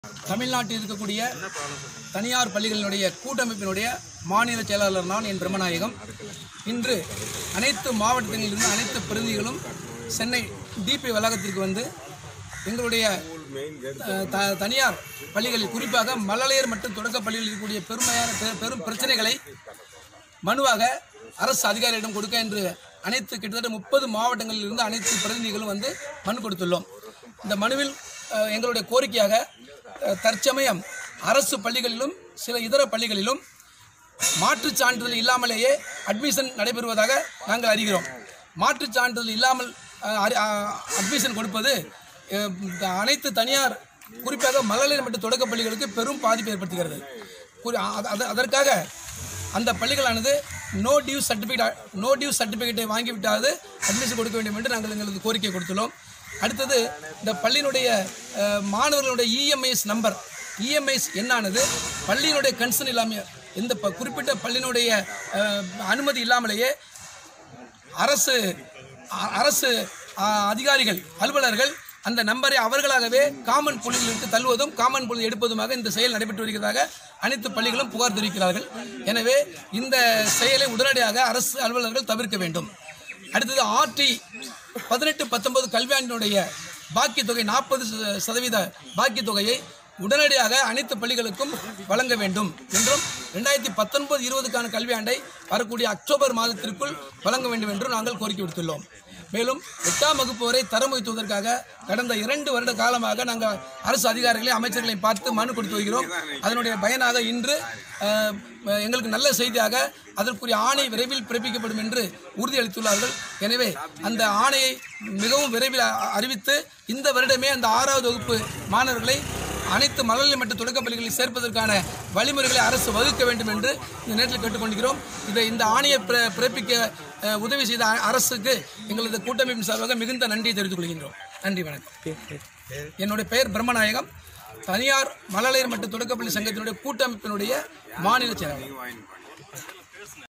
தமிழ்நாட்டில் இருக்கக்கூடிய தனியார் பள்ளிகளினுடைய கூட்டமைப்பினுடைய மாநில செயலாளர் நான் என் பிரம்மநாயகம் இன்று அனைத்து மாவட்டங்களிலிருந்து அனைத்து பிரதிநிதிகளும் சென்னை டிபி வளாகத்திற்கு வந்து எங்களுடைய அஹ், த தனியார் பள்ளிகளில் குறிப்பாக மழலையர் மற்றும் தொடக்க பள்ளிகளில் இருக்கக்கூடிய பெருமையான பெ- பெரும் பிரச்சனைகளை மனுவாக அரசு அதிகாரியிடம் கொடுக்க என்று அனைத்து கிட்டத்தட்ட முப்பது மாவட்டங்களில் இருந்து அனைத்து பிரதிநிதிகளும் வந்து மனு கொடுத்துள்ளோம் இந்த மனுவில் அஹ், எங்களுடைய கோரிக்கையாக அஹ், தற்சமயம் அரசு பள்ளிகளிலும் சில இதர பள்ளிகளிலும் மாற்றுச் சான்றிதழ் இல்லாமலேயே அட்மிஷன் நடைபெறுவதாக நாங்கள் அறிகிறோம் மாற்றுச் சான்றிதழ் இல்லாமல் அஹ், அரி- அஹ், அட்மிஷன் கொடுப்பது அஹ், இந்த அனைத்து தனியார் குறிப்பாக மகளிர் மற்றும் தொடக்க பள்ளிகளுக்கு பெரும் பாதிப்பை ஏற்படுத்துகிறது குறி- அ- அத- அதற்காக அந்த பள்ளிகளானது no due certificate no due சர்டிஃபிகேட்டை வாங்கிவிட்டாவது அட்மிஷன் கொடுக்க வேண்டும் என்று நாங்கள் எங்களது கோரிக்கை கொடுத்துள்ளோம் அடுத்தது இந்த பள்ளியினுடைய அஹ், மாணவர்களுடைய இஎம்ஐஎஸ் நம்பர் இஎம்ஐஎஸ் எண்ணானது பள்ளியினுடைய கன்சர்ன் இல்லாமல் எந்த ப- குறிப்பிட்ட பள்ளியினுடைய அஹ், அனுமதி இல்லாமலேயே அரசு அ- அரசு அ, அதிகாரிகள் அலுவலர்கள் அந்த நம்பரை அவர்களாகவே காமன் புள்ளிகளுக்கு தள்ளுவதும் காமன் புள்ளி எடுப்பதுமாக இந்த செயல் நடைபெற்று வருகிறதாக அனைத்து பள்ளிகளும் புகார் தெரிவிக்கிறார்கள் எனவே இந்த செயலை உடனடியாக அரசு அலுவலர்கள் தவிர்க்க வேண்டும் அடுத்தது ஆர்டி பதினெட்டு பத்தொன்பது கல்வியாண்டினுடைய பாக்கி தொகை நாற்பது சதவீத பாக்கி தொகையை உடனடியாக அனைத்து பள்ளிகளுக்கும் வழங்க வேண்டும் என்றும் ரெண்டாயிரத்தி பத்தொன்பது இருபதுக்கான கல்வியாண்டை வரக்கூடிய அக்டோபர் மாதத்திற்குள் வழங்க வேண்டும் என்றும் நாங்கள் கோரிக்கை விடுத்துள்ளோம் மேலும் எட்டாம் வகுப்பு வரை தரம் உயர்த்துவதற்காக கடந்த இரண்டு வருட காலமாக நாங்கள் அரசு அதிகாரிகளை அமைச்சர்களை பார்த்து மனு கொடுத்து வருகிறோம் அதனுடைய பயனாக இன்று அஹ், எங்களுக்கு நல்ல செய்தியாக அதற்குரிய ஆணை விரைவில் பிறப்பிக்கப்படும் என்று உறுதியளித்துள்ளார்கள் எனவே அந்த ஆணையை மிகவும் விரைவில் அ- அறிவித்து இந்த வருடமே அந்த ஆறாவது வகுப்பு மாணவர்களை அனைத்து மழலை மற்றும் தொடக்கப் பள்ளிகளில் சேர்ப்பதற்கான வழிமுறைகளை அரசு வகுக்க வேண்டும் என்று இந்த நேரத்தில் கேட்டுக்கொள்கிறோம் இதை இந்த ஆணையை பிற- பிறப்பிக்க அஹ், உதவி செய்த அ- அரசுக்கு எங்களது கூட்டமைப்பின் சார்பாக மிகுந்த நன்றியை தெரிவித்துக் கொள்கின்றோம் நன்றி வணக்கம் என்னுடைய பெயர் பிரம்மநாயகம் தனியார் மழலையர் மற்றும் தொடக்கப்பள்ளி சங்கத்தினுடைய கூட்டமைப்பினுடைய மாநில செயலாளர்